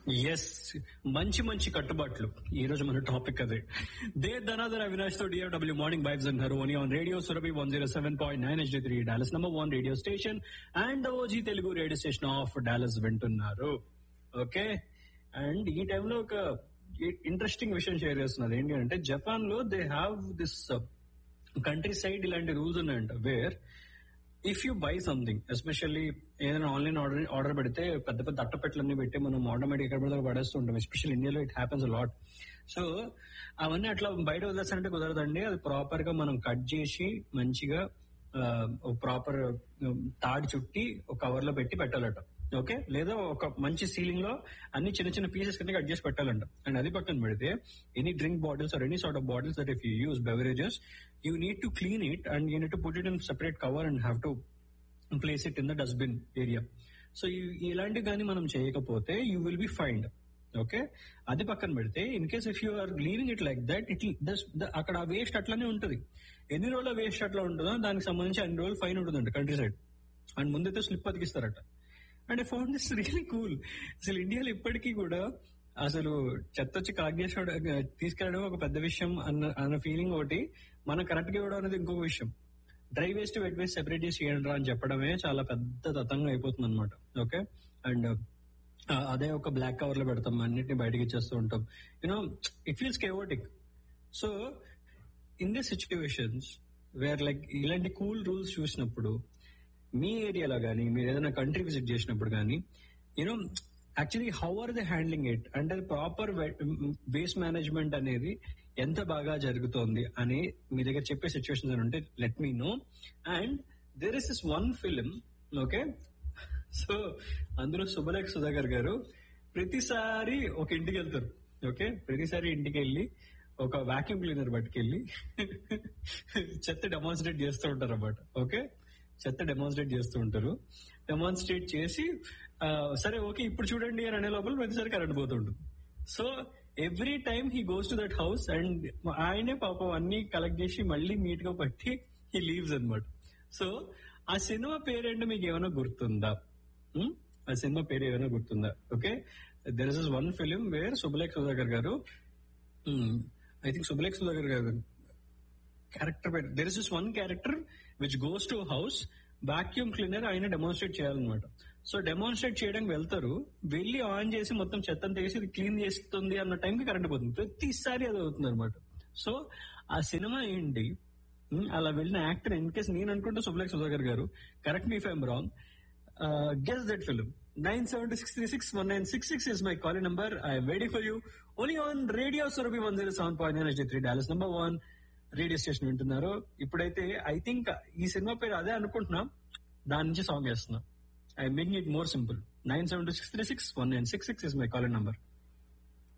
yes మంచి మంచి కట్టుబాట్లు ఈ రోజు మన టాపిక్ అదే దే ధనాధర్ అవినాష్ తో డిఎఫ్డబ్ల్యూ మార్నింగ్ వైబ్స్ అంటారు only on radio Surabhi one zero seven point nine H three Dallas number one radio station and OG Telugu radio station of Dallas వింటున్నారు ఓకే అండ్ ఈ టైంలో ఒక ఇంట్రెస్టింగ్ విషయం షేర్ చేస్తున్నారు ఏంటి అంటే జపాన్ లో they have this country side ఇలాంటి రూల్స్ ఉన్నాయంట where if you buy something especially ఏదైనా ఆన్లైన్ ఆర్డర్ ఆర్డర్ పెడితే పెద్ద పెద్ద అట్టపెట్లన్నీ పెట్టి మనం ఆటోమేటిక్ ఎక్కడ పడితే అక్కడ పడేస్తూ ఉంటాం ఎస్పెషల్ ఇండియాలో ఇట్ హ్యాపెన్స్ లాట్ సో అవన్నీ అట్లా బయట వదిలేస్తానంటే కుదరదండి అది ప్రాపర్ గా మనం కట్ చేసి మంచిగా ప్రాపర్ తాడు చుట్టి ఒక కవర్ లో పెట్టి పెట్టాలట ఓకే లేదా ఒక మంచి సీలింగ్ లో అన్ని చిన్న చిన్న పీసెస్ కింద కట్ చేసి పెట్టాలంట అండ్ అది పక్కన పెడితే any drink bottles or any sort of bottles that if you use beverages you need to clean it and you need to put it in separate cover and have to place it in the dustbin area so ఇలాంటివి కానీ మనం చేయకపోతే you will be find okay అది పక్కన పెడితే in case if you are leaving it like that it అక్కడ ఆ waste అట్లానే ఉంటుంది ఎన్ని రోజుల వేస్ట్ అట్లా ఉంటుందో దానికి సంబంధించి అన్ని రోజులు ఫైన్ ఉంటుందంట కంట్రీ సైడ్ అండ్ ముందైతే స్లిప్ అతికిస్తారట and I found this really cool అసలు ఇండియాలో ఇప్పటికీ కూడా అసలు చెత్త వచ్చి కలెక్ట్ చేసి తీసుకెళ్ళడం ఒక పెద్ద విషయం అన్న అన్న ఫీలింగ్ ఒకటి మనం కరెక్ట్ గా ఇవ్వడం అనేది ఇంకొక విషయం dry waste wet waste separate చేసి చేయండి అని చెప్పడమే చాలా పెద్ద తతంగా అయిపోతుంది అనమాట ఓకే అండ్ అదే ఒక బ్లాక్ కవర్ లో పెడతాం అన్నిటిని బయటకి ఇచ్చేస్తూ ఉంటాం you know it feels chaotic so in this situations where like ఇలాంటి కూల్ రూల్స్ చూసినప్పుడు మీ ఏరియాలో కానీ మీరు ఏదైనా కంట్రీ విజిట్ చేసినప్పుడు కానీ you know actually how are they handling it అంటే ప్రాపర్ వేస్ట్ మేనేజ్మెంట్ అనేది ఎంత బాగా జరుగుతోంది అని మీ దగ్గర చెప్పే సిచ్యువేషన్స్ అని ఉంటే let me know and there is is one film okay so అందులో శుభలేఖ సుధాకర్ గారు ప్రతిసారి ఒక ఇంటికి వెళ్తారు ఓకే ప్రతిసారి ఇంటికి వెళ్ళి ఒక వాక్యూమ్ క్లీనర్ పట్టుకెళ్ళి చెత్త డెమాన్స్ట్రేట్ చేస్తూ ఉంటారు అన్నమాట ఓకే చెత్త డెమాన్స్ట్రేట్ చేస్తూ ఉంటారు డెమాన్స్ట్రేట్ చేసి సరే ఓకే ఇప్పుడు చూడండి అని అనే లోపల ప్రతిసారి కరెంట్ పోతుంటుంది so every time he goes to that house and ఆయనే పాపం అన్ని కలెక్ట్ చేసి మళ్ళీ నీట్ గా పట్టి హీ లీవ్స్ అనమాట సో ఆ సినిమా పేరేంటో మీకు ఏమైనా గుర్తుందా ఆ సినిమా పేరు ఏమైనా గుర్తుందా okay there is one film where Subhalekha Sudhakar garu I think Subhalekha Sudhakar garu character there is one character which goes to house vacuum cleaner ఆయన డెమాన్స్ట్రేట్ చేయాలన్నమాట సో డెమాన్స్ట్రేట్ చేయడానికి వెళ్తారు వెళ్ళి ఆన్ చేసి మొత్తం చెత్తను తీసి ఇది క్లీన్ చేస్తుంది అన్న టైంకి కరెంట్ పోతుంది ప్రతిసారి అది అవుతుంది అనమాట సో ఆ సినిమా ఏంటి అలా వెళ్ళిన యాక్టర్ ఇన్ కేస్ నేను అనుకుంటే Subhalekha Sudhakar garu correct me if I'm wrong guess that film nine seven six three six one nine six six is my call number I'm waiting for you only on radio Surabhi one zero seven point nine three Dallas number one radio station వింటున్నారు ఇప్పుడైతే I think ఈ cinema పేరు అదే అనుకుంటున్నా దాని నుంచి song వేస్తున్నా I making it more simple nine seven two six three six one nine six six is my call number